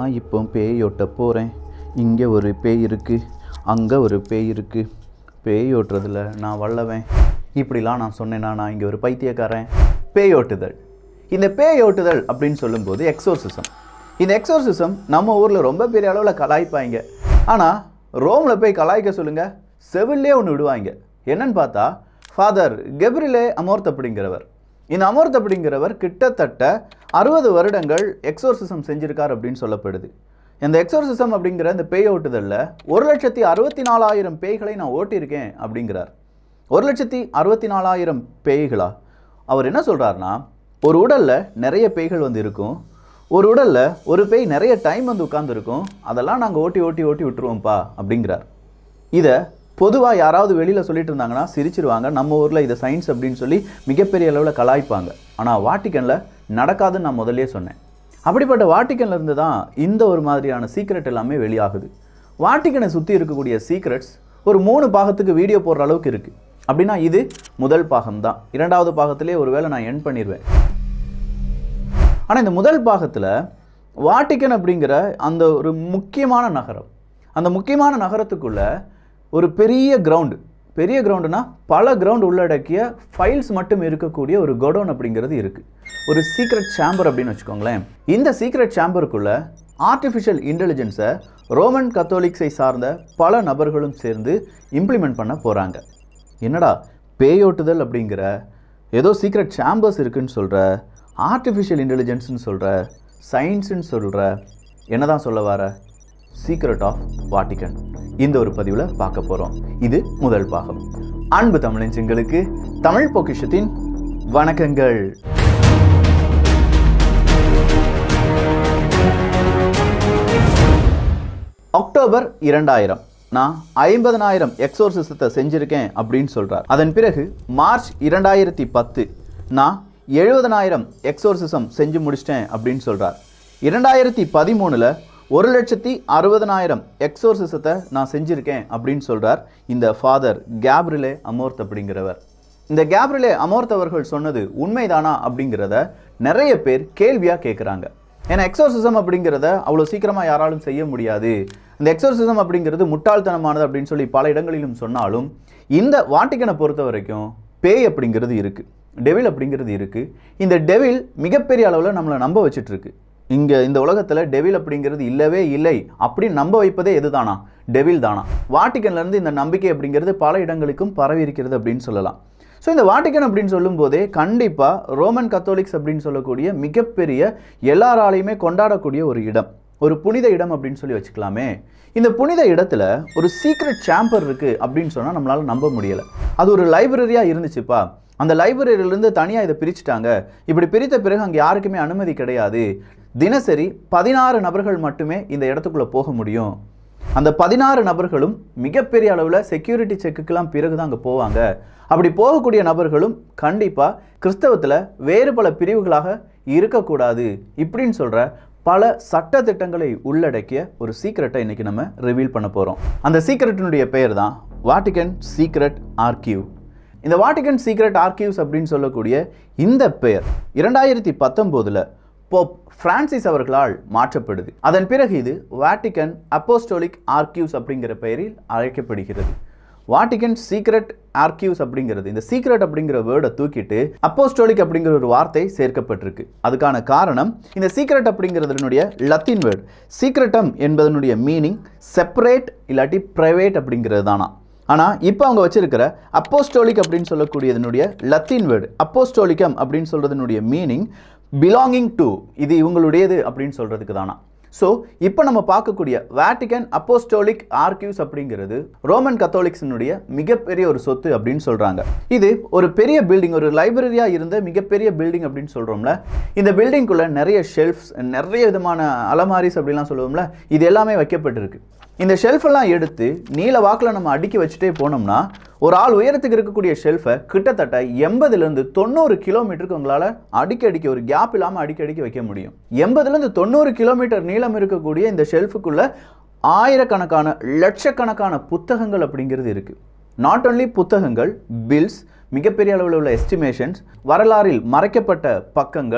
நான் இப்போ பேயோட்ட போகிறேன் இங்கே ஒரு பேய் இருக்குது அங்கே ஒரு பேய் இருக்குது பேய் ஓட்டுறதுல நான் வல்லவன் இப்படிலாம் நான் சொன்னேன்னா நான் இங்கே ஒரு பைத்தியக்காரன் பேயோட்டுதல் இந்த பேயோட்டுதல் அப்படின்னு சொல்லும்போது எக்ஸோசிசம் இந்த எக்ஸோசிசம் நம்ம ஊரில் ரொம்ப பெரிய அளவில் கலாய்ப்பாங்க ஆனால் ரோமில் போய் கலாய்க்க சொல்லுங்கள் செவிலே ஒன்று விடுவாங்க என்னன்னு பார்த்தா ஃபாதர் கெப்ரிலே அமோர்த் அப்படிங்கிறவர் இந்த அமோர்த் அப்படிங்கிறவர் கிட்டத்தட்ட அறுபது வருடங்கள் எக்ஸோர்சிசம் செஞ்சிருக்கார் அப்படின்னு சொல்லப்படுது இந்த எக்ஸோர்சிசம் அப்படிங்கிற இந்த பேய் ஓட்டுதலில் ஒரு லட்சத்தி அறுபத்தி நாலாயிரம் பேய்களை நான் ஓட்டியிருக்கேன் அப்படிங்கிறார் ஒரு லட்சத்தி அறுபத்தி நாலாயிரம் பேய்களா அவர் என்ன சொல்கிறாருன்னா ஒரு உடலில் நிறைய பேய்கள் வந்து இருக்கும் ஒரு உடலில் ஒரு பேய் நிறைய டைம் வந்து உட்காந்துருக்கும் அதெல்லாம் நாங்கள் ஓட்டி ஓட்டி ஓட்டி விட்டுருவோம்ப்பா அப்படிங்கிறார் இதை பொதுவாக யாராவது வெளியில் சொல்லிட்டு இருந்தாங்கன்னா சிரிச்சிருவாங்க நம்ம ஊரில் இதை சயின்ஸ் அப்படின்னு சொல்லி மிகப்பெரிய அளவில் கலாய்ப்பாங்க ஆனால் வாட்டிக்கனில் நடக்காதுன்னு நான் முதல்லயே சொன்னேன் அப்படிப்பட்ட வாட்டிக்கன்ல இருந்து தான் இந்த ஒரு மாதிரியான சீக்ரெட் எல்லாமே வெளியாகுது வாட்டிக்கனை சுற்றி இருக்கக்கூடிய சீக்ரெட்ஸ் ஒரு மூணு பாகத்துக்கு வீடியோ போடுற அளவுக்கு இருக்குது அப்படின்னா இது முதல் பாகம் தான் இரண்டாவது பாகத்திலே ஒருவேளை நான் என் பண்ணிடுவேன் ஆனால் இந்த முதல் பாகத்தில் வாட்டிக்கன் அப்படிங்கிற அந்த ஒரு முக்கியமான நகரம் அந்த முக்கியமான நகரத்துக்குள்ள ஒரு பெரிய கிரவுண்டு பெரிய கிரவுண்டுனா பல கிரவுண்ட் உள்ளடக்கிய ஃபைல்ஸ் மட்டும் இருக்கக்கூடிய ஒரு கொடோன் அப்படிங்கிறது இருக்குது ஒரு சீக்ரெட் சேம்பர் அப்படின்னு வச்சுக்கோங்களேன் இந்த சீக்ரெட் சேம்பருக்குள்ள ஆர்டிஃபிஷியல் இன்டெலிஜென்ஸை ரோமன் கத்தோலிக்ஸை சார்ந்த பல நபர்களும் சேர்ந்து இம்ப்ளிமெண்ட் பண்ண போகிறாங்க என்னடா பேயோட்டுதல் அப்படிங்கிற ஏதோ சீக்ரெட் சேம்பர்ஸ் இருக்குன்னு சொல்கிற ஆர்டிஃபிஷியல் இன்டெலிஜென்ஸ்னு சொல்கிற சயின்ஸுன்னு சொல்கிற என்னதான் சொல்ல வர சீக்ரெட் ஆஃப் வாட்டிகன் இந்த ஒரு பதிவில் பார்க்க போகிறோம் இது முதல் பாகம் அன்பு தமிழஞ்சங்களுக்கு தமிழ் பொக்கிஷத்தின் வணக்கங்கள் அக்டோபர் இரண்டாயிரம் நான் ஐம்பதனாயிரம் எக்ஸோர்சிசத்தை செஞ்சிருக்கேன் அப்படின்னு சொல்றார் அதன் பிறகு மார்ச் இரண்டாயிரத்தி பத்து நான் எழுபதனாயிரம் எக்ஸோர்சிசம் செஞ்சு முடிச்சிட்டேன் அப்படின்னு சொல்றார் இரண்டாயிரத்தி பதிமூணுல ஒரு லட்சத்தி அறுபதனாயிரம் எக்ஸோர்சிசத்தை நான் செஞ்சிருக்கேன் அப்படின்னு சொல்றார் இந்த ஃபாதர் கேப்ரிலே அமோர்த் அப்படிங்கிறவர் இந்த கேப்ரிலே அமோர்த் அவர்கள் சொன்னது உண்மைதானா அப்படிங்கிறத நிறைய பேர் கேள்வியாக கேட்குறாங்க ஏன்னா எக்ஸோர்சிசம் அப்படிங்கிறத அவ்வளோ சீக்கிரமாக யாராலும் செய்ய முடியாது இந்த எக்ஸோர்சிசம் அப்படிங்கிறது முட்டாள்தனமானது அப்படின்னு சொல்லி பல இடங்களிலும் சொன்னாலும் இந்த வாட்டிக்கனை பொறுத்த வரைக்கும் பேய் அப்படிங்கிறது இருக்குது டெவில் அப்படிங்கிறது இருக்குது இந்த டெவில் மிகப்பெரிய அளவில் நம்மளை நம்ப வச்சுட்டு இருக்கு இங்கே இந்த உலகத்தில் டெவில் அப்படிங்கிறது இல்லவே இல்லை அப்படின்னு நம்ப வைப்பதே எதுதானா டெவில் தானா வாட்டிக்கன்லேருந்து இந்த நம்பிக்கை அப்படிங்கிறது பல இடங்களுக்கும் பரவி இருக்கிறது அப்படின்னு சொல்லலாம் ஸோ இந்த வாட்டிக்கன் அப்படின்னு சொல்லும்போதே கண்டிப்பாக ரோமன் கத்தோலிக்ஸ் அப்படின்னு சொல்லக்கூடிய மிகப்பெரிய எல்லாராலையுமே கொண்டாடக்கூடிய ஒரு இடம் ஒரு புனித இடம் அப்படின்னு சொல்லி வச்சுக்கலாமே இந்த புனித இடத்துல ஒரு சீக்ரெட் சேம்பர் இருக்குது அப்படின்னு சொன்னால் நம்மளால் நம்ப முடியலை அது ஒரு லைப்ரரியாக இருந்துச்சுப்பா அந்த லைப்ரரியிலேருந்து தனியாக இதை பிரிச்சுட்டாங்க இப்படி பிரித்த பிறகு அங்கே யாருக்குமே அனுமதி கிடையாது தினசரி பதினாறு நபர்கள் மட்டுமே இந்த இடத்துக்குள்ளே போக முடியும் அந்த பதினாறு நபர்களும் மிகப்பெரிய அளவில் செக்யூரிட்டி செக்குக்கெல்லாம் பிறகு தான் அங்கே போவாங்க அப்படி போகக்கூடிய நபர்களும் கண்டிப்பாக கிறிஸ்தவத்தில் வேறு பல பிரிவுகளாக இருக்கக்கூடாது இப்படின்னு சொல்கிற பல சட்ட திட்டங்களை உள்ளடக்கிய ஒரு சீக்ரெட்டை இன்னைக்கு நம்ம ரிவீல் பண்ண போகிறோம் அந்த சீக்ரெட்டினுடைய பெயர் தான் வாட்டிகன் சீக்ரெட் ஆர்கியூ இந்த வாட்டிகன் சீக்ரெட் ஆர்கியூஸ் அப்படின்னு சொல்லக்கூடிய இந்த பெயர் இரண்டாயிரத்தி பத்தொம்போதில் போப் பிரான்சிஸ் அவர்களால் மாற்றப்படுது அதன் பிறகு இது வாட்டிகன் அப்போஸ்டோலிக் ஆர்கியூஸ் அப்படிங்கிற பெயரில் அழைக்கப்படுகிறது வாட்டிகன் சீக்ரெட் ஆர்கியூஸ் அப்படிங்கிறது இந்த சீக்ரெட் அப்படிங்கிற வேர்டை தூக்கிட்டு அப்போஸ்டோலிக் அப்படிங்கிற ஒரு வார்த்தை சேர்க்கப்பட்டிருக்கு அதுக்கான காரணம் இந்த சீக்ரெட் அப்படிங்கிறதுனுடைய லத்தீன் வேர்டு சீக்ரெட்டம் என்பதனுடைய மீனிங் செப்பரேட் இல்லாட்டி ப்ரைவேட் அப்படிங்கிறது தானா ஆனால் இப்போ அவங்க வச்சிருக்கிற அப்போஸ்டோலிக் அப்படின்னு சொல்லக்கூடியதனுடைய லத்தீன் வேர்டு அப்போஸ்டோலிக்கம் அப்படின்னு சொல்கிறதுனுடைய மீனிங் பிலாங்கிங் டு இது இவங்களுடையது அப்படின்னு சொல்கிறதுக்கு தானா ஸோ இப்போ நம்ம பார்க்கக்கூடிய வேட்டிகன் அப்போஸ்டோலிக் ஆர்கியூஸ் அப்படிங்கிறது ரோமன் கத்தோலிக்ஸினுடைய மிகப்பெரிய ஒரு சொத்து அப்படின்னு சொல்கிறாங்க இது ஒரு பெரிய பில்டிங் ஒரு லைப்ரரியாக இருந்த மிகப்பெரிய பில்டிங் அப்படின்னு சொல்கிறோம்ல இந்த பில்டிங்குள்ளே நிறைய ஷெல்ஃப்ஸ் நிறைய விதமான அலமாரிஸ் அப்படிலாம் சொல்லுவோம்ல இது எல்லாமே வைக்கப்பட்டிருக்கு இந்த ஷெல்ஃபெல்லாம் எடுத்து நீல வாக்கில் நம்ம அடுக்கி வச்சுட்டே போனோம்னா ஒரு ஆள் உயரத்துக்கு இருக்கக்கூடிய ஷெல்ஃபை கிட்டத்தட்ட எண்பதுலேருந்து தொண்ணூறு கிலோமீட்டருக்கு உங்களால் அடிக்கி அடிக்க ஒரு கேப் இல்லாமல் அடிக்கி அடிக்க வைக்க முடியும் எண்பதுலேருந்து தொண்ணூறு கிலோமீட்டர் நீளம் இருக்கக்கூடிய இந்த ஷெல்ஃபுக்குள்ள ஆயிரக்கணக்கான லட்சக்கணக்கான புத்தகங்கள் அப்படிங்கிறது இருக்குது நாட் ஒன்லி புத்தகங்கள் பில்ஸ் மிகப்பெரிய அளவில் உள்ள எஸ்டிமேஷன்ஸ் வரலாறில் மறைக்கப்பட்ட பக்கங்கள்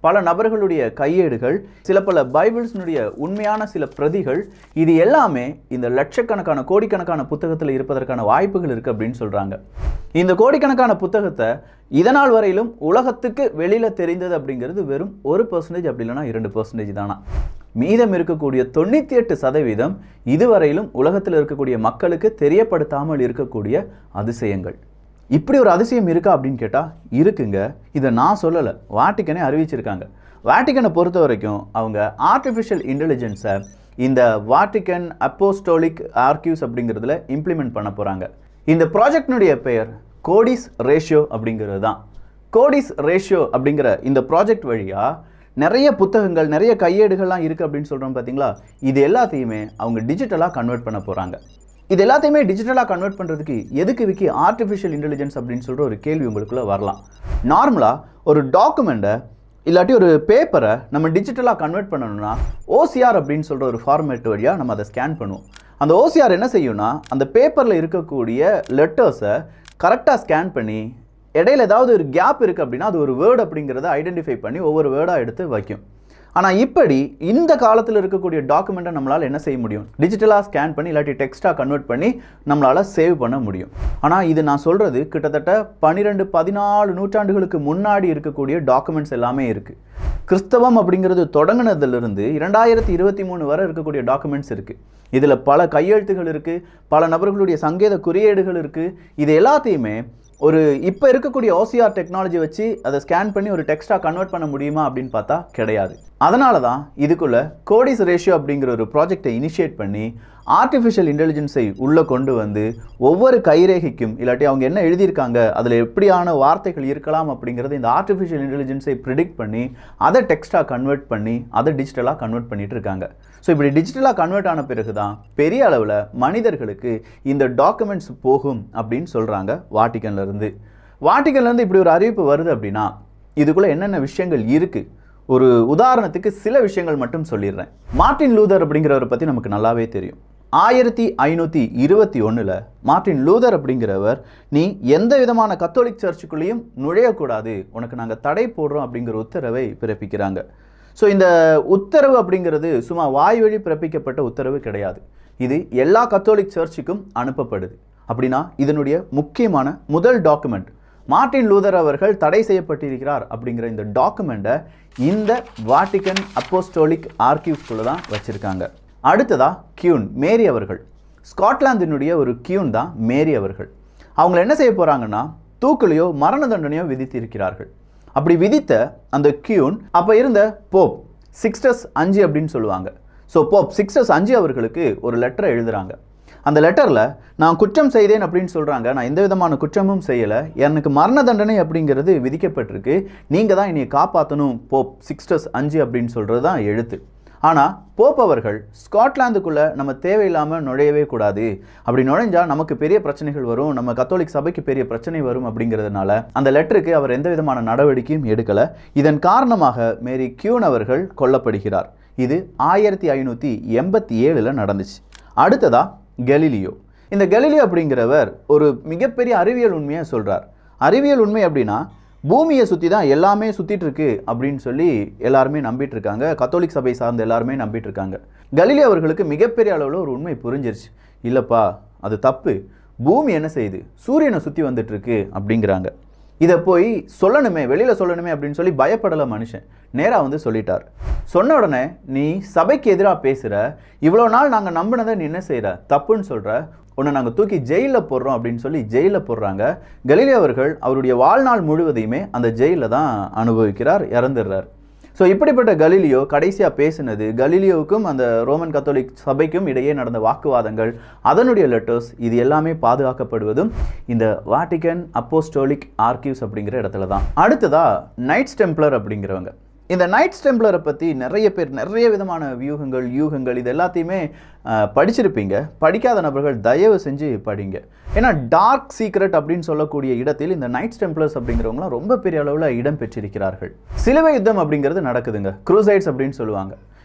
பல நபர்களுடைய கையேடுகள் சில பல பைபிள்ஸினுடைய உண்மையான சில பிரதிகள் இது எல்லாமே இந்த லட்சக்கணக்கான கோடிக்கணக்கான புத்தகத்தில் இருப்பதற்கான வாய்ப்புகள் இருக்குது அப்படின்னு சொல்கிறாங்க இந்த கோடிக்கணக்கான புத்தகத்தை இதனால் வரையிலும் உலகத்துக்கு வெளியில் தெரிந்தது அப்படிங்கிறது வெறும் ஒரு பர்சன்டேஜ் அப்படி இல்லைன்னா இரண்டு பர்சன்டேஜ் தானா மீதம் இருக்கக்கூடிய தொண்ணூற்றி எட்டு சதவீதம் இதுவரையிலும் உலகத்தில் இருக்கக்கூடிய மக்களுக்கு தெரியப்படுத்தாமல் இருக்கக்கூடிய அதிசயங்கள் இப்படி ஒரு அதிசயம் இருக்கா அப்படின்னு கேட்டால் இருக்குங்க இதை நான் சொல்லலை வாட்டிக்கனே அறிவிச்சிருக்காங்க வாட்டிக்கனை பொறுத்த வரைக்கும் அவங்க ஆர்டிஃபிஷியல் இன்டெலிஜென்ஸை இந்த வாட்டிக்கன் அப்போஸ்டோலிக் ஆர்கியூஸ் அப்படிங்கிறதுல இம்ப்ளிமெண்ட் பண்ண போகிறாங்க இந்த ப்ராஜெக்டினுடைய பெயர் கோடிஸ் ரேஷியோ அப்படிங்கிறது தான் கோடிஸ் ரேஷியோ அப்படிங்கிற இந்த ப்ராஜெக்ட் வழியாக நிறைய புத்தகங்கள் நிறைய கையேடுகள்லாம் இருக்குது அப்படின்னு சொல்கிறோம் பார்த்தீங்களா இது எல்லாத்தையுமே அவங்க டிஜிட்டலாக கன்வெர்ட் பண்ண போகிறாங்க இது எல்லாத்தையுமே டிஜிட்டலாக கன்வெர்ட் பண்ணுறதுக்கு எதுக்கு விக்கி ஆர்டிஃபிஷியல் இன்டெலிஜென்ஸ் அப்படின்னு சொல்கிற ஒரு கேள்வி உங்களுக்குள்ளே வரலாம் நார்மலாக ஒரு டாக்குமெண்ட்டை இல்லாட்டி ஒரு பேப்பரை நம்ம டிஜிட்டலாக கன்வெர்ட் பண்ணணும்னா ஓசிஆர் அப்படின்னு சொல்கிற ஒரு ஃபார்மேட் வழியாக நம்ம அதை ஸ்கேன் பண்ணுவோம் அந்த ஓசிஆர் என்ன செய்யும்னா அந்த பேப்பரில் இருக்கக்கூடிய லெட்டர்ஸை கரெக்டாக ஸ்கேன் பண்ணி இடையில ஏதாவது ஒரு கேப் இருக்குது அப்படின்னா அது ஒரு வேர்டு அப்படிங்கிறத ஐடென்டிஃபை பண்ணி ஒவ்வொரு வேர்டாக எடுத்து வைக்கும் ஆனால் இப்படி இந்த காலத்தில் இருக்கக்கூடிய டாக்குமெண்ட்டை நம்மளால் என்ன செய்ய முடியும் டிஜிட்டலாக ஸ்கேன் பண்ணி இல்லாட்டி டெக்ஸ்ட்டாக கன்வெர்ட் பண்ணி நம்மளால் சேவ் பண்ண முடியும் ஆனால் இது நான் சொல்கிறது கிட்டத்தட்ட பன்னிரெண்டு பதினாலு நூற்றாண்டுகளுக்கு முன்னாடி இருக்கக்கூடிய டாக்குமெண்ட்ஸ் எல்லாமே இருக்குது கிறிஸ்தவம் அப்படிங்கிறது தொடங்கினதிலிருந்து இரண்டாயிரத்தி இருபத்தி மூணு வரை இருக்கக்கூடிய டாக்குமெண்ட்ஸ் இருக்குது இதில் பல கையெழுத்துகள் இருக்குது பல நபர்களுடைய சங்கேத குறியீடுகள் இருக்குது இது எல்லாத்தையுமே ஒரு இப்போ இருக்கக்கூடிய ஓசிஆர் டெக்னாலஜி வச்சு அதை ஸ்கேன் பண்ணி ஒரு டெக்ஸ்ட்டாக கன்வெர்ட் பண்ண முடியுமா அப்படின்னு பார்த்தா கிடையாது அதனால தான் இதுக்குள்ள கோடிஸ் ரேஷியோ அப்படிங்கிற ஒரு ப்ராஜெக்டை இனிஷியேட் பண்ணி ஆர்டிஃபிஷியல் இன்டெலிஜென்ஸை உள்ளே கொண்டு வந்து ஒவ்வொரு கைரேகைக்கும் இல்லாட்டி அவங்க என்ன எழுதியிருக்காங்க அதில் எப்படியான வார்த்தைகள் இருக்கலாம் அப்படிங்கிறத இந்த ஆர்டிஃபிஷியல் இன்டெலிஜென்ஸை ப்ரிடிக்ட் பண்ணி அதை டெக்ஸ்ட்டாக கன்வெர்ட் பண்ணி அதை டிஜிட்டலாக கன்வெர்ட் பண்ணிட்டு இருக்காங்க ஸோ இப்படி டிஜிட்டலாக கன்வெர்ட் ஆன பிறகு தான் பெரிய அளவில் மனிதர்களுக்கு இந்த டாக்குமெண்ட்ஸ் போகும் அப்படின்னு சொல்கிறாங்க வாட்டிக்கன்லேருந்து வாட்டிக்கன்லேருந்து இப்படி ஒரு அறிவிப்பு வருது அப்படின்னா இதுக்குள்ளே என்னென்ன விஷயங்கள் இருக்குது ஒரு உதாரணத்துக்கு சில விஷயங்கள் மட்டும் சொல்லிடுறேன் மார்ட்டின் லூதர் அப்படிங்கிறவரை பற்றி நமக்கு நல்லாவே தெரியும் ஆயிரத்தி ஐநூற்றி இருபத்தி ஒன்றில் மார்ட்டின் லூதர் அப்படிங்கிறவர் நீ எந்த விதமான கத்தோலிக் சர்ச்சுக்குள்ளேயும் நுழையக்கூடாது உனக்கு நாங்கள் தடை போடுறோம் அப்படிங்கிற உத்தரவை பிறப்பிக்கிறாங்க ஸோ இந்த உத்தரவு அப்படிங்கிறது சும்மா வாய் வழி பிறப்பிக்கப்பட்ட உத்தரவு கிடையாது இது எல்லா கத்தோலிக் சர்ச்சுக்கும் அனுப்பப்படுது அப்படின்னா இதனுடைய முக்கியமான முதல் டாக்குமெண்ட் மார்ட்டின் லூதர் அவர்கள் தடை செய்யப்பட்டிருக்கிறார் அப்படிங்கிற இந்த டாக்குமெண்ட்டை இந்த வாட்டிக்கன் அப்போஸ்டோலிக் ஆர்கிவ்ஸ்குள்ளே தான் வச்சுருக்காங்க அடுத்ததா கியூன் மேரி அவர்கள் ஸ்காட்லாந்தினுடைய ஒரு கியூன் தான் மேரி அவர்கள் அவங்கள என்ன செய்ய போகிறாங்கன்னா தூக்குலையோ மரண தண்டனையோ விதித்திருக்கிறார்கள் அப்படி விதித்த அந்த கியூன் அப்போ இருந்த போப் சிக்ஸ்டஸ் அஞ்சு அப்படின்னு சொல்லுவாங்க ஸோ போப் சிக்ஸ்டஸ் அஞ்சு அவர்களுக்கு ஒரு லெட்டரை எழுதுறாங்க அந்த லெட்டரில் நான் குற்றம் செய்தேன் அப்படின்னு சொல்கிறாங்க நான் எந்த விதமான குற்றமும் செய்யலை எனக்கு மரண தண்டனை அப்படிங்கிறது விதிக்கப்பட்டிருக்கு நீங்கள் தான் என்னை காப்பாற்றணும் போப் சிக்ஸ்டஸ் அஞ்சு அப்படின்னு சொல்கிறது தான் எழுத்து ஆனால் போப் அவர்கள் ஸ்காட்லாந்துக்குள்ளே நம்ம தேவையில்லாமல் நுழையவே கூடாது அப்படி நுழைஞ்சா நமக்கு பெரிய பிரச்சனைகள் வரும் நம்ம கத்தோலிக் சபைக்கு பெரிய பிரச்சனை வரும் அப்படிங்கிறதுனால அந்த லெட்டருக்கு அவர் எந்த விதமான நடவடிக்கையும் எடுக்கலை இதன் காரணமாக மேரி கியூன் அவர்கள் கொல்லப்படுகிறார் இது ஆயிரத்தி ஐநூற்றி எண்பத்தி ஏழில் நடந்துச்சு அடுத்ததா கெலிலியோ இந்த கெலிலியோ அப்படிங்கிறவர் ஒரு மிகப்பெரிய அறிவியல் உண்மையை சொல்கிறார் அறிவியல் உண்மை அப்படின்னா பூமியை சுற்றி தான் எல்லாமே சுற்றிட்டு இருக்கு அப்படின்னு சொல்லி எல்லாருமே நம்பிட்டு இருக்காங்க கத்தோலிக் சபை சார்ந்த எல்லாருமே நம்பிட்டு இருக்காங்க கலிலி அவர்களுக்கு மிகப்பெரிய அளவில் ஒரு உண்மை புரிஞ்சிருச்சு இல்லைப்பா அது தப்பு பூமி என்ன செய்யுது சூரியனை சுற்றி வந்துட்டு இருக்கு அப்படிங்கிறாங்க இதை போய் சொல்லணுமே வெளியில் சொல்லணுமே அப்படின்னு சொல்லி பயப்படலை மனுஷன் நேராக வந்து சொல்லிட்டார் சொன்ன உடனே நீ சபைக்கு எதிராக பேசுகிற இவ்வளோ நாள் நாங்கள் நம்பினதை நீ என்ன செய்கிற தப்புன்னு சொல்கிற உன்னை நாங்கள் தூக்கி ஜெயிலில் போடுறோம் அப்படின்னு சொல்லி ஜெயிலில் போடுறாங்க கலீலியோ அவர்கள் அவருடைய வாழ்நாள் முழுவதையுமே அந்த ஜெயிலில் தான் அனுபவிக்கிறார் இறந்துடுறார் ஸோ இப்படிப்பட்ட கலீலியோ கடைசியாக பேசினது கலீலியோவுக்கும் அந்த ரோமன் கத்தோலிக் சபைக்கும் இடையே நடந்த வாக்குவாதங்கள் அதனுடைய லெட்டர்ஸ் இது எல்லாமே பாதுகாக்கப்படுவதும் இந்த வாட்டிகன் அப்போஸ்டோலிக் ஆர்கிவ்ஸ் அப்படிங்கிற இடத்துல தான் அடுத்ததா நைட் டெம்ப்ளர் அப்படிங்கிறவங்க இந்த நைட் டெம்ப்ளரை பற்றி நிறைய பேர் நிறைய விதமான வியூகங்கள் யூகங்கள் இது எல்லாத்தையுமே அஹ், படிச்சிருப்பீங்க படிக்காத நபர்கள் தயவு செஞ்சு படிங்க ஏன்னா டார்க் சீக்ரெட் அப்படின்னு சொல்லக்கூடிய இடத்தில் இந்த நைட் டெம்ப்ளர்ஸ் அப்படிங்கிறவங்களாம் ரொம்ப பெரிய அளவில் இடம் பெற்றிருக்கிறார்கள் சிலுவை யுத்தம் அப்படிங்கிறது நடக்குதுங்க க்ரூசைட்ஸ் அப்படின்னு சொல்லுவாங்க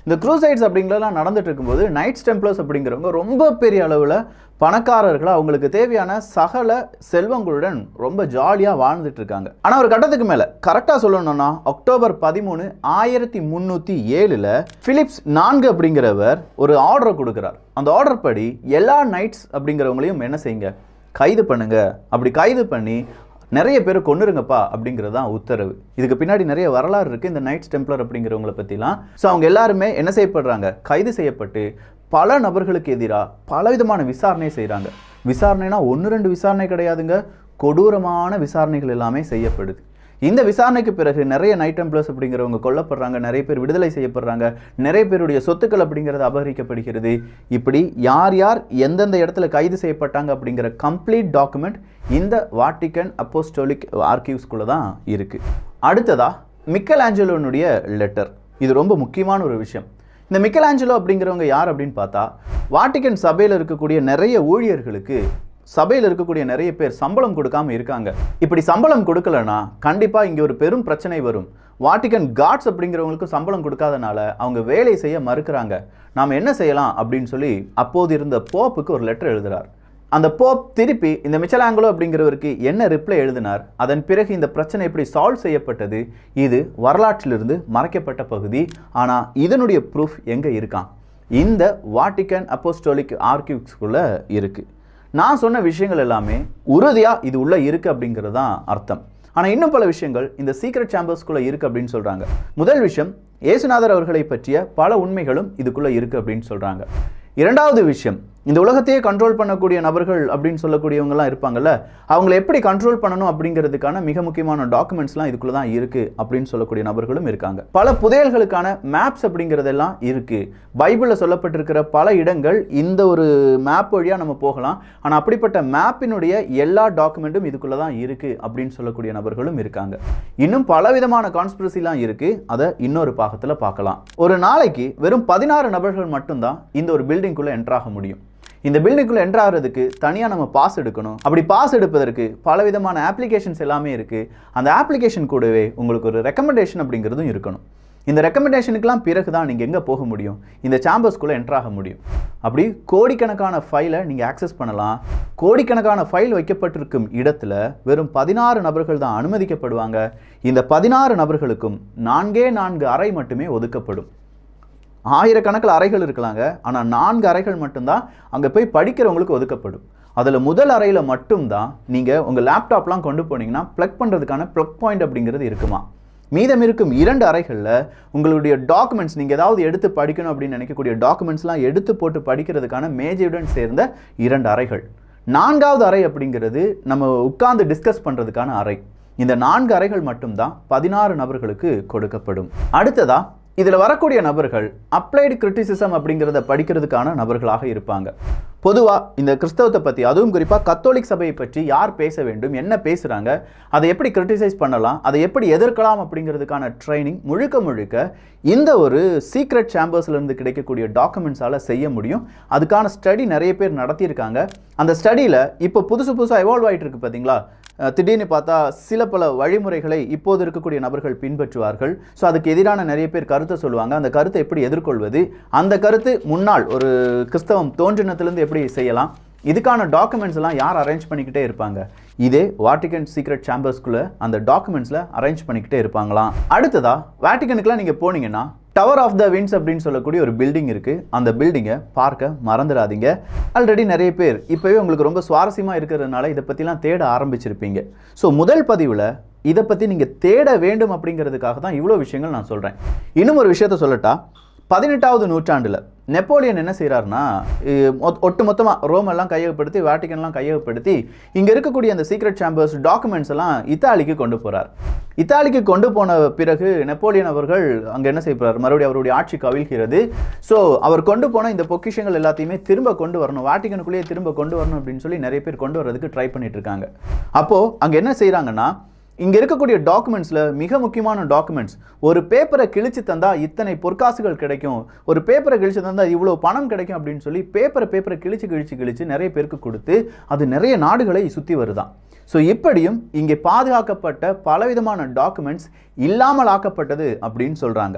இந்த க்ரூசைட்ஸ் அப்படிங்கிறதெல்லாம் நடந்துட்டு இருக்கும்போது நைட்ஸ் டெம்ப்ளர்ஸ் அப்படிங்கிறவங்க ரொம்ப பெரிய அளவில் பணக்காரர்களாக அவங்களுக்கு தேவையான சகல செல்வங்களுடன் ரொம்ப ஜாலியாக வாழ்ந்துட்டு இருக்காங்க ஆனால் ஒரு கட்டத்துக்கு மேலே கரெக்டாக சொல்லணும்னா அக்டோபர் பதிமூணு ஆயிரத்தி முந்நூற்றி ஏழில் பிலிப்ஸ் நான்கு அப்படிங்கிறவர் ஒரு ஆர்டரை கொடுக்குறார் அந்த ஆர்டர் படி எல்லா நைட்ஸ் அப்படிங்கிறவங்களையும் என்ன செய்யுங்க கைது பண்ணுங்க அப்படி கைது பண்ணி நிறைய பேர் கொன்னுருங்கப்பா அப்படிங்கிறது தான் உத்தரவு இதுக்கு பின்னாடி நிறைய வரலாறு இருக்குது இந்த நைட்ஸ் டெம்ப்ளர் அப்படிங்கிறவங்கள பற்றிலாம் ஸோ அவங்க எல்லாருமே என்ன செய்யப்படுறாங்க கைது செய்யப்பட்டு பல நபர்களுக்கு எதிராக பலவிதமான விசாரணை செய்கிறாங்க விசாரணைனா ஒன்று ரெண்டு விசாரணை கிடையாதுங்க கொடூரமான விசாரணைகள் எல்லாமே செய்யப்படுது இந்த விசாரணைக்கு பிறகு நிறைய நைட் டெம்ப்ளர்ஸ் அப்படிங்கிறவங்க கொல்லப்படுறாங்க நிறைய பேர் விடுதலை செய்யப்படுறாங்க நிறைய பேருடைய சொத்துக்கள் அப்படிங்கிறது அபகரிக்கப்படுகிறது இப்படி யார் யார் எந்தெந்த இடத்துல கைது செய்யப்பட்டாங்க அப்படிங்கிற கம்ப்ளீட் டாக்குமெண்ட் இந்த வாட்டிக்கன் அப்போஸ்டோலிக் ஆர்கிவ்ஸ்குள்ளே தான் இருக்குது அடுத்ததா மிக்கல் ஆஞ்சலோனுடைய லெட்டர் இது ரொம்ப முக்கியமான ஒரு விஷயம் இந்த மிக்கல் ஆஞ்சலோ அப்படிங்கிறவங்க யார் அப்படின்னு பார்த்தா வாட்டிக்கன் சபையில் இருக்கக்கூடிய நிறைய ஊழியர்களுக்கு சபையில் இருக்கக்கூடிய நிறைய பேர் சம்பளம் கொடுக்காம இருக்காங்க இப்படி சம்பளம் கொடுக்கலனா கண்டிப்பாக இங்கே ஒரு பெரும் பிரச்சனை வரும் வாட்டிகன் காட்ஸ் அப்படிங்கிறவங்களுக்கு சம்பளம் கொடுக்காதனால அவங்க வேலை செய்ய மறுக்கிறாங்க நாம் என்ன செய்யலாம் அப்படின்னு சொல்லி அப்போது இருந்த போப்புக்கு ஒரு லெட்டர் எழுதுறார் அந்த போப் திருப்பி இந்த மிச்சலாங்கலோ அப்படிங்கிறவருக்கு என்ன ரிப்ளை எழுதினார் அதன் பிறகு இந்த பிரச்சனை எப்படி சால்வ் செய்யப்பட்டது இது வரலாற்றிலிருந்து மறைக்கப்பட்ட பகுதி ஆனால் இதனுடைய ப்ரூஃப் எங்கே இருக்கான் இந்த வாட்டிக்கன் அப்போஸ்டோலிக் ஆர்கிவ்ஸ்குள்ளே இருக்குது நான் சொன்ன விஷயங்கள் எல்லாமே உறுதியாக இது உள்ளே இருக்குது அப்படிங்கிறது தான் அர்த்தம் ஆனால் இன்னும் பல விஷயங்கள் இந்த சீக்ரெட் சாம்பர்ஸ்குள்ளே இருக்குது அப்படின்னு சொல்கிறாங்க முதல் விஷயம் ஏசுநாதர் அவர்களை பற்றிய பல உண்மைகளும் இதுக்குள்ளே இருக்குது அப்படின்னு சொல்கிறாங்க இரண்டாவது விஷயம் இந்த உலகத்தையே கண்ட்ரோல் பண்ணக்கூடிய நபர்கள் அப்படின்னு சொல்லக்கூடியவங்கலாம் இருப்பாங்கல்ல அவங்கள எப்படி கண்ட்ரோல் பண்ணணும் அப்படிங்கிறதுக்கான மிக முக்கியமான டாக்குமெண்ட்ஸ்லாம் இதுக்குள்ள தான் இருக்கு அப்படின்னு சொல்லக்கூடிய நபர்களும் இருக்காங்க பல புதையல்களுக்கான மேப்ஸ் அப்படிங்கிறதெல்லாம் இருக்கு பைபிளில் சொல்லப்பட்டிருக்கிற பல இடங்கள் இந்த ஒரு மேப் வழியாக நம்ம போகலாம் ஆனால் அப்படிப்பட்ட மேப்பினுடைய எல்லா டாக்குமெண்ட்டும் இதுக்குள்ள தான் இருக்கு அப்படின்னு சொல்லக்கூடிய நபர்களும் இருக்காங்க இன்னும் பலவிதமான கான்ஸ்பிரசிலாம் இருக்கு அதை இன்னொரு பாகத்தில் பார்க்கலாம் ஒரு நாளைக்கு வெறும் பதினாறு நபர்கள் மட்டும்தான் இந்த ஒரு பில்டிங்குள்ளே என்ட்ராக முடியும் இந்த பில்டிங்குள்ளே என்ட்ரு ஆகிறதுக்கு தனியாக நம்ம பாஸ் எடுக்கணும் அப்படி பாஸ் எடுப்பதற்கு பலவிதமான ஆப்ளிகேஷன்ஸ் எல்லாமே இருக்குது அந்த ஆப்ளிகேஷன் கூடவே உங்களுக்கு ஒரு ரெக்கமெண்டேஷன் அப்படிங்கிறதும் இருக்கணும் இந்த ரெக்கமெண்டேஷனுக்கெல்லாம் பிறகு தான் நீங்கள் எங்கே போக முடியும் இந்த சாம்பர்ஸ்குள்ளே என்ட்ராக முடியும் அப்படி கோடிக்கணக்கான ஃபைலை நீங்கள் ஆக்சஸ் பண்ணலாம் கோடிக்கணக்கான ஃபைல் வைக்கப்பட்டிருக்கும் இடத்துல வெறும் பதினாறு நபர்கள் தான் அனுமதிக்கப்படுவாங்க இந்த பதினாறு நபர்களுக்கும் நான்கே நான்கு அறை மட்டுமே ஒதுக்கப்படும் ஆயிரக்கணக்கில் அறைகள் இருக்கலாங்க ஆனால் நான்கு அறைகள் மட்டும்தான் அங்கே போய் படிக்கிறவங்களுக்கு ஒதுக்கப்படும் அதில் முதல் அறையில் மட்டும்தான் நீங்கள் உங்கள் லேப்டாப்லாம் கொண்டு போனீங்கன்னா ப்ளக் பண்ணுறதுக்கான ப்ளக் பாயிண்ட் அப்படிங்கிறது இருக்குமா மீதம் இருக்கும் இரண்டு அறைகளில் உங்களுடைய டாக்குமெண்ட்ஸ் நீங்கள் ஏதாவது எடுத்து படிக்கணும் அப்படின்னு நினைக்கக்கூடிய டாக்குமெண்ட்ஸ்லாம் எடுத்து போட்டு படிக்கிறதுக்கான மேஜையுடன் சேர்ந்த இரண்டு அறைகள் நான்காவது அறை அப்படிங்கிறது நம்ம உட்கார்ந்து டிஸ்கஸ் பண்ணுறதுக்கான அறை இந்த நான்கு அறைகள் மட்டும்தான் பதினாறு நபர்களுக்கு கொடுக்கப்படும் அடுத்ததா இதில் வரக்கூடிய நபர்கள் அப்ளைடு கிரிட்டிசிசம் அப்படிங்கிறத படிக்கிறதுக்கான நபர்களாக இருப்பாங்க பொதுவாக இந்த கிறிஸ்தவத்தை பற்றி அதுவும் குறிப்பாக கத்தோலிக் சபையை பற்றி யார் பேச வேண்டும் என்ன பேசுகிறாங்க அதை எப்படி கிரிட்டிசைஸ் பண்ணலாம் அதை எப்படி எதிர்க்கலாம் அப்படிங்கிறதுக்கான ட்ரைனிங் முழுக்க முழுக்க இந்த ஒரு சீக்ரெட் சேம்பர்ஸ்லேருந்து கிடைக்கக்கூடிய டாக்குமெண்ட்ஸால் செய்ய முடியும் அதுக்கான ஸ்டடி நிறைய பேர் நடத்தியிருக்காங்க அந்த ஸ்டடியில் இப்போ புதுசு புதுசாக எவால்வ் ஆகிட்டு இருக்கு பார்த்தீங்களா அஹ் திடீர்னு பார்த்தா சில பல வழிமுறைகளை இப்போது இருக்கக்கூடிய நபர்கள் பின்பற்றுவார்கள் ஸோ அதுக்கு எதிரான நிறைய பேர் கருத்தை சொல்லுவாங்க அந்த கருத்தை எப்படி எதிர்கொள்வது அந்த கருத்து முன்னாள் ஒரு கிறிஸ்தவம் தோன்றினத்திலிருந்து எப்படி செய்யலாம் இதுக்கான டாக்குமெண்ட்ஸ் எல்லாம் யார் அரேஞ்ச் பண்ணிக்கிட்டே இருப்பாங்க இதே வாட்டிகன் சீக்ரெட் சாம்பர்ஸ்குள்ளே அந்த டாக்குமெண்ட்ஸில் அரேஞ்ச் பண்ணிக்கிட்டே இருப்பாங்களாம் அடுத்ததா வாட்டிகனுக்குலாம் நீங்கள் போனீங்கன்னா டவர் ஆஃப் த வின்ஸ் அப்படின்னு சொல்லக்கூடிய ஒரு பில்டிங் இருக்குது அந்த பில்டிங்கை பார்க்க மறந்துடாதீங்க ஆல்ரெடி நிறைய பேர் இப்போவே உங்களுக்கு ரொம்ப சுவாரஸ்யமாக இருக்கிறதுனால இதை பற்றிலாம் தேட ஆரம்பிச்சிருப்பீங்க ஸோ முதல் பதிவில் இதை பற்றி நீங்கள் தேட வேண்டும் அப்படிங்கிறதுக்காக தான் இவ்வளோ விஷயங்கள் நான் சொல்கிறேன் இன்னும் ஒரு விஷயத்த சொல்லட்டா பதினெட்டாவது நூற்றாண்டில் நெப்போலியன் என்ன செய்கிறாருன்னா ஒட்டு மொத்தமாக ரோம் எல்லாம் கையகப்படுத்தி வாட்டிகன்லாம் கையகப்படுத்தி இங்கே இருக்கக்கூடிய அந்த சீக்ரெட் சாம்பர்ஸ் டாக்குமெண்ட்ஸ் எல்லாம் இத்தாலிக்கு கொண்டு போகிறார் இத்தாலிக்கு கொண்டு போன பிறகு நெப்போலியன் அவர்கள் அங்கே என்ன செய்யப்படுறார் மறுபடியும் அவருடைய ஆட்சி கவிழ்கிறது ஸோ அவர் கொண்டு போன இந்த பொக்கிஷங்கள் எல்லாத்தையுமே திரும்ப கொண்டு வரணும் வாட்டிகனுக்குள்ளேயே திரும்ப கொண்டு வரணும் அப்படின்னு சொல்லி நிறைய பேர் கொண்டு வர்றதுக்கு ட்ரை பண்ணிட்டு இருக்காங்க அப்போது அங்கே என்ன செய்கிறாங்கன்னா இங்கே இருக்கக்கூடிய டாக்குமெண்ட்ஸில் மிக முக்கியமான டாக்குமெண்ட்ஸ் ஒரு பேப்பரை கிழிச்சு தந்தா இத்தனை பொற்காசுகள் கிடைக்கும் ஒரு பேப்பரை கிழிச்சு தந்தா இவ்வளோ பணம் கிடைக்கும் அப்படின்னு சொல்லி பேப்பரை பேப்பரை கிழிச்சு கிழிச்சு கிழிச்சு நிறைய பேருக்கு கொடுத்து அது நிறைய நாடுகளை சுற்றி வருதான் ஸோ இப்படியும் இங்கே பாதுகாக்கப்பட்ட பலவிதமான டாக்குமெண்ட்ஸ் இல்லாமல் ஆக்கப்பட்டது அப்படின்னு சொல்கிறாங்க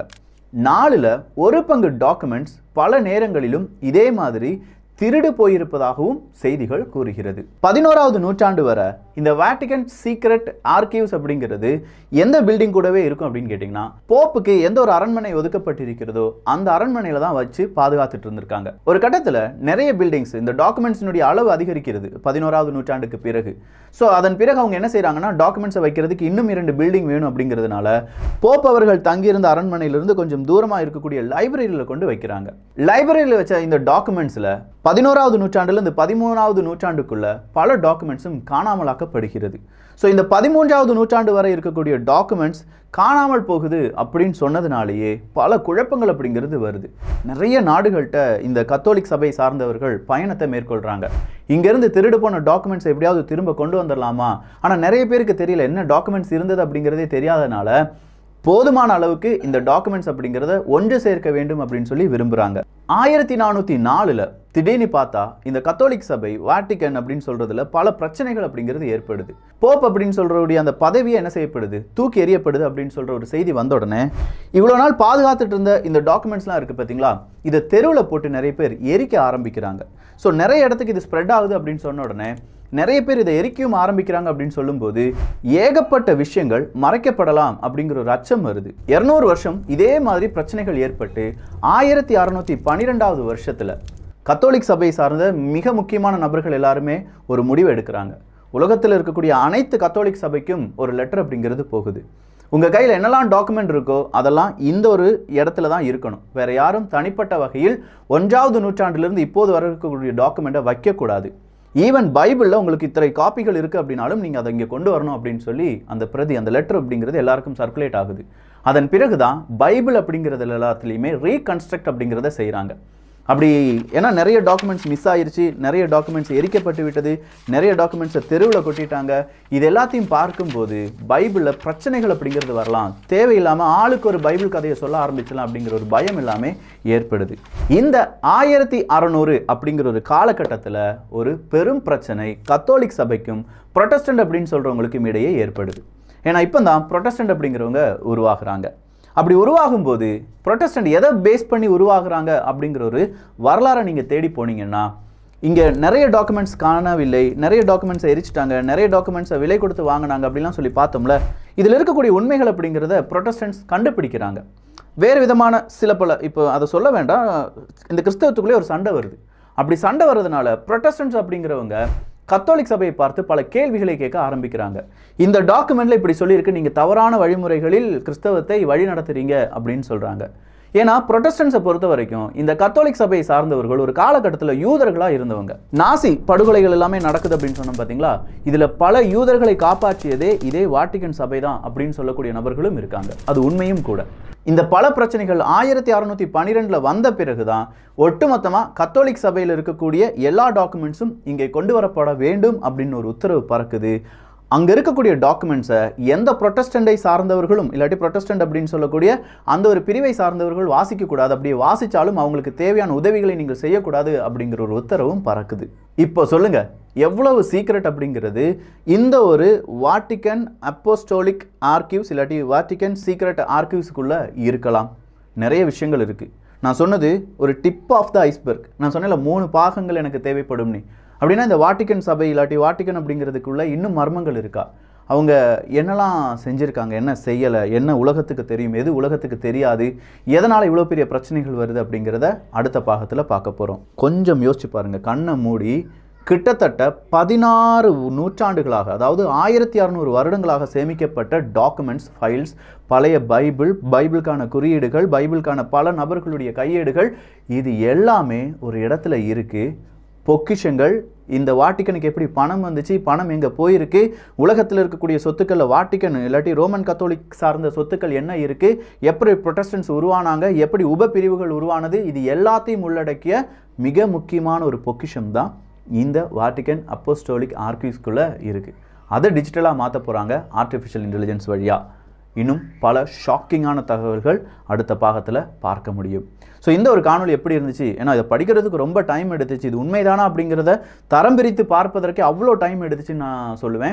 நாலுல ஒரு பங்கு டாக்குமெண்ட்ஸ் பல நேரங்களிலும் இதே மாதிரி திருடு போயிருப்பதாகவும் செய்திகள் கூறுகிறது பதினோராவது நூற்றாண்டு வரை இந்த வேட்டிகன் சீக்ரெட் ஆர்கிவ்ஸ் அப்படிங்கிறது எந்த பில்டிங் கூடவே இருக்கும் அப்படின்னு கேட்டிங்கன்னா போப்புக்கு எந்த ஒரு அரண்மனை ஒதுக்கப்பட்டிருக்கிறதோ அந்த அரண்மனையில தான் வச்சு பாதுகாத்துட்டு இருந்திருக்காங்க ஒரு கட்டத்தில் நிறைய பில்டிங்ஸ் இந்த டாக்குமெண்ட்ஸினுடைய அளவு அதிகரிக்கிறது பதினோராவது நூற்றாண்டுக்கு பிறகு ஸோ அதன் பிறகு அவங்க என்ன செய்றாங்கன்னா டாக்குமெண்ட்ஸை வைக்கிறதுக்கு இன்னும் இரண்டு பில்டிங் வேணும் அப்படிங்கிறதுனால போப் அவர்கள் தங்கியிருந்த அரண்மனையிலிருந்து கொஞ்சம் தூரமாக இருக்கக்கூடிய லைப்ரரியில் கொண்டு வைக்கிறாங்க லைப்ரரியில் வச்ச இந்த டாக்குமெண்ட்ஸில் பதினோராவது நூற்றாண்டுல இந்த பதிமூணாவது நூற்றாண்டுக்குள்ள பல டாக்குமெண்ட்ஸும் காணாமலாக்கப்படுகிறது ஸோ இந்த பதிமூன்றாவது நூற்றாண்டு வரை இருக்கக்கூடிய டாக்குமெண்ட்ஸ் காணாமல் போகுது அப்படின்னு சொன்னதுனாலேயே பல குழப்பங்கள் அப்படிங்கிறது வருது நிறைய நாடுகள்கிட்ட இந்த கத்தோலிக் சபை சார்ந்தவர்கள் பயணத்தை மேற்கொள்கிறாங்க இங்கேருந்து திருடு போன டாக்குமெண்ட்ஸ் எப்படியாவது திரும்ப கொண்டு வந்துடலாமா ஆனால் நிறைய பேருக்கு தெரியல என்ன டாக்குமெண்ட்ஸ் இருந்தது அப்படிங்கிறதே தெரியாதனால போதுமான அளவுக்கு இந்த டாக்குமெண்ட்ஸ் அப்படிங்கிறத ஒன்று சேர்க்க வேண்டும் அப்படின்னு சொல்லி விரும்புகிறாங்க ஆயிரத்தி நானூற்றி நாலில் திடீர்னு பார்த்தா இந்த கத்தோலிக் சபை வாட்டிக்கன் அப்படின்னு சொல்கிறதுல பல பிரச்சனைகள் அப்படிங்கிறது ஏற்படுது போப் அப்படின்னு சொல்கிறவுடைய அந்த பதவியை என்ன செய்யப்படுது தூக்கி எறியப்படுது அப்படின்னு சொல்கிற ஒரு செய்தி வந்த உடனே இவ்வளோ நாள் பாதுகாத்துட்டு இருந்த இந்த டாக்குமெண்ட்ஸ்லாம் இருக்குது பார்த்தீங்களா இதை தெருவில் போட்டு நிறைய பேர் எரிக்க ஆரம்பிக்கிறாங்க ஸோ நிறைய இடத்துக்கு இது ஸ்ப்ரெட் ஆகுது அப்படின்னு சொன்ன உடனே நிறைய பேர் இதை எரிக்கவும் ஆரம்பிக்கிறாங்க அப்படின்னு சொல்லும்போது ஏகப்பட்ட விஷயங்கள் மறைக்கப்படலாம் அப்படிங்கிற ஒரு அச்சம் வருது இருநூறு வருஷம் இதே மாதிரி பிரச்சனைகள் ஏற்பட்டு ஆயிரத்தி அறுநூத்தி பன்னிரெண்டாவது வருஷத்துல கத்தோலிக் சபை சார்ந்த மிக முக்கியமான நபர்கள் எல்லாருமே ஒரு முடிவு எடுக்கிறாங்க உலகத்தில் இருக்கக்கூடிய அனைத்து கத்தோலிக் சபைக்கும் ஒரு லெட்டர் அப்படிங்கிறது போகுது உங்கள் கையில் என்னெல்லாம் டாக்குமெண்ட் இருக்கோ அதெல்லாம் இந்த ஒரு இடத்துல தான் இருக்கணும் வேற யாரும் தனிப்பட்ட வகையில் ஒன்றாவது நூற்றாண்டிலிருந்து இப்போது வர இருக்கக்கூடிய டாக்குமெண்ட்டை வைக்கக்கூடாது ஈவன் பைபிளில் உங்களுக்கு இத்தனை காப்பிகள் இருக்குது அப்படின்னாலும் நீங்கள் அதை இங்கே கொண்டு வரணும் அப்படின்னு சொல்லி அந்த பிரதி அந்த லெட்டர் அப்படிங்கிறது எல்லாருக்கும் சர்க்குலேட் ஆகுது அதன் பிறகு தான் பைபிள் அப்படிங்கிறது எல்லாத்துலேயுமே ரீகன்ஸ்ட்ரக்ட் அப்படிங்கிறத செய்கிறாங்க அப்படி ஏன்னா நிறைய டாக்குமெண்ட்ஸ் மிஸ் ஆயிருச்சு நிறைய டாக்குமெண்ட்ஸ் எரிக்கப்பட்டு விட்டது நிறைய டாக்குமெண்ட்ஸை தெருவில் கொட்டிட்டாங்க இது எல்லாத்தையும் பார்க்கும்போது பைபிளில் பிரச்சனைகள் அப்படிங்கிறது வரலாம் தேவையில்லாமல் ஆளுக்கு ஒரு பைபிள் கதையை சொல்ல ஆரம்பிச்சலாம் அப்படிங்கிற ஒரு பயம் எல்லாமே ஏற்படுது இந்த ஆயிரத்தி அறநூறு அப்படிங்கிற ஒரு காலகட்டத்தில் ஒரு பெரும் பிரச்சனை கத்தோலிக் சபைக்கும் ப்ரொட்டஸ்டன்ட் அப்படின்னு சொல்கிறவங்களுக்கும் இடையே ஏற்படுது ஏன்னா இப்போ தான் ப்ரொட்டஸ்டன்ட் அப்படிங்கிறவங்க உருவாகுறாங்க அப்படி உருவாகும் போது ப்ரொட்டஸ்டன்ட் எதை பேஸ் பண்ணி உருவாகுறாங்க அப்படிங்கிற ஒரு வரலாறை நீங்கள் தேடி போனீங்கன்னா இங்கே நிறைய டாக்குமெண்ட்ஸ் காணவில்லை நிறைய டாக்குமெண்ட்ஸை எரிச்சிட்டாங்க நிறைய டாக்குமெண்ட்ஸை விலை கொடுத்து வாங்கினாங்க அப்படிலாம் சொல்லி பார்த்தோம்ல இதில் இருக்கக்கூடிய உண்மைகள் அப்படிங்கிறத ப்ரொட்டஸ்டன்ட்ஸ் கண்டுபிடிக்கிறாங்க வேறு விதமான சில பல இப்போ அதை சொல்ல வேண்டாம் இந்த கிறிஸ்தவத்துக்குள்ளே ஒரு சண்டை வருது அப்படி சண்டை வர்றதுனால ப்ரொட்டஸ்டன்ட்ஸ் அப்படிங்கிறவங்க கத்தோலிக் சபையை பார்த்து பல கேள்விகளை கேட்க ஆரம்பிக்கிறாங்க இந்த டாக்குமெண்ட்ல இப்படி சொல்லியிருக்கு நீங்க தவறான வழிமுறைகளில் கிறிஸ்தவத்தை வழி நடத்துறீங்க அப்படின்னு சொல்றாங்க ஏன்னா புரொட்டஸ்டன்ஸை பொறுத்த வரைக்கும் இந்த கத்தோலிக் சபையை சார்ந்தவர்கள் ஒரு காலகட்டத்தில் யூதர்களா இருந்தவங்க நாசி படுகொலைகள் எல்லாமே நடக்குது அப்படின்னு சொன்னோம் பாத்தீங்களா இதுல பல யூதர்களை காப்பாற்றியதே இதே வாட்டிகன் சபை தான் அப்படின்னு சொல்லக்கூடிய நபர்களும் இருக்காங்க அது உண்மையும் கூட இந்த பல பிரச்சனைகள் ஆயிரத்தி அறுநூத்தி பன்னிரெண்டுல வந்த பிறகுதான் ஒட்டுமொத்தமா கத்தோலிக் சபையில் இருக்கக்கூடிய எல்லா டாக்குமெண்ட்ஸும் இங்கே கொண்டு வரப்பட வேண்டும் அப்படின்னு ஒரு உத்தரவு பறக்குது அங்க இருக்கக்கூடிய டாக்குமெண்ட்ஸை எந்த ப்ரொட்டஸ்டண்டை சார்ந்தவர்களும் இல்லாட்டி ப்ரொட்டஸ்டன்ட் அப்படின்னு சொல்லக்கூடிய அந்த ஒரு பிரிவை சார்ந்தவர்கள் வாசிக்க கூடாது அப்படியே வாசிச்சாலும் அவங்களுக்கு தேவையான உதவிகளை நீங்கள் செய்யக்கூடாது அப்படிங்கிற ஒரு உத்தரவும் பறக்குது இப்போ சொல்லுங்க எவ்வளவு சீக்ரெட் அப்படிங்கிறது இந்த ஒரு வாட்டிக்கன் அப்போஸ்டோலிக் ஆர்கிவ்ஸ் இல்லாட்டி வாட்டிக்கன் சீக்ரெட் ஆர்கிவ்ஸுக்குள்ள இருக்கலாம் நிறைய விஷயங்கள் இருக்கு நான் சொன்னது ஒரு டிப் ஆஃப் த ஐஸ்பர்க் நான் சொன்னேன்ல மூணு பாகங்கள் எனக்கு தேவைப்படும்னு அப்படின்னா இந்த வாட்டிக்கன் சபை இல்லாட்டி வாட்டிக்கன் அப்படிங்கிறதுக்குள்ள இன்னும் மர்மங்கள் இருக்கா அவங்க என்னெல்லாம் செஞ்சுருக்காங்க என்ன செய்யலை என்ன உலகத்துக்கு தெரியும் எது உலகத்துக்கு தெரியாது எதனால் இவ்வளோ பெரிய பிரச்சனைகள் வருது அப்படிங்கிறத அடுத்த பாகத்தில் பார்க்க போகிறோம் கொஞ்சம் யோசிச்சு பாருங்க கண்ணை மூடி கிட்டத்தட்ட பதினாறு நூற்றாண்டுகளாக அதாவது ஆயிரத்தி அறநூறு வருடங்களாக சேமிக்கப்பட்ட டாக்குமெண்ட்ஸ் ஃபைல்ஸ் பழைய பைபிள் பைபிளுக்கான குறியீடுகள் பைபிளுக்கான பல நபர்களுடைய கையேடுகள் இது எல்லாமே ஒரு இடத்துல இருக்கு பொக்கிஷங்கள் இந்த வாட்டிக்கனுக்கு எப்படி பணம் வந்துச்சு பணம் எங்கே போயிருக்கு உலகத்தில் இருக்கக்கூடிய சொத்துக்களில் வாட்டிக்கன் இல்லாட்டி ரோமன் கத்தோலிக் சார்ந்த சொத்துக்கள் என்ன இருக்குது எப்படி ப்ரொட்டஸ்டன்ஸ் உருவானாங்க எப்படி உபபிரிவுகள் உருவானது இது எல்லாத்தையும் உள்ளடக்கிய மிக முக்கியமான ஒரு பொக்கிஷம் தான் இந்த வாட்டிக்கன் அப்போஸ்டோலிக் ஆர்கிவ்ஸ்குள்ளே இருக்குது அதை டிஜிட்டலாக மாற்ற போகிறாங்க ஆர்டிஃபிஷியல் இன்டெலிஜென்ஸ் வழியாக இன்னும் பல ஷாக்கிங்கான தகவல்கள் அடுத்த பாகத்தில் பார்க்க முடியும் ஸோ இந்த ஒரு காணொளி எப்படி இருந்துச்சு ஏன்னா இதை படிக்கிறதுக்கு ரொம்ப டைம் எடுத்துச்சு இது உண்மைதானா அப்படிங்கிறத தரம் பிரித்து பார்ப்பதற்கே அவ்வளோ டைம் எடுத்துச்சுன்னு நான் சொல்லுவேன்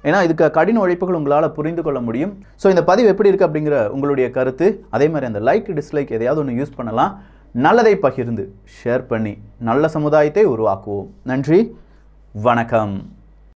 ஏன்னா இதுக்கு கடின உழைப்புகள் உங்களால் புரிந்து கொள்ள முடியும் ஸோ இந்த பதிவு எப்படி இருக்குது அப்படிங்கிற உங்களுடைய கருத்து அதே மாதிரி அந்த லைக் டிஸ்லைக் எதையாவது ஒன்று யூஸ் பண்ணலாம் நல்லதை பகிர்ந்து ஷேர் பண்ணி நல்ல சமுதாயத்தை உருவாக்குவோம் நன்றி வணக்கம்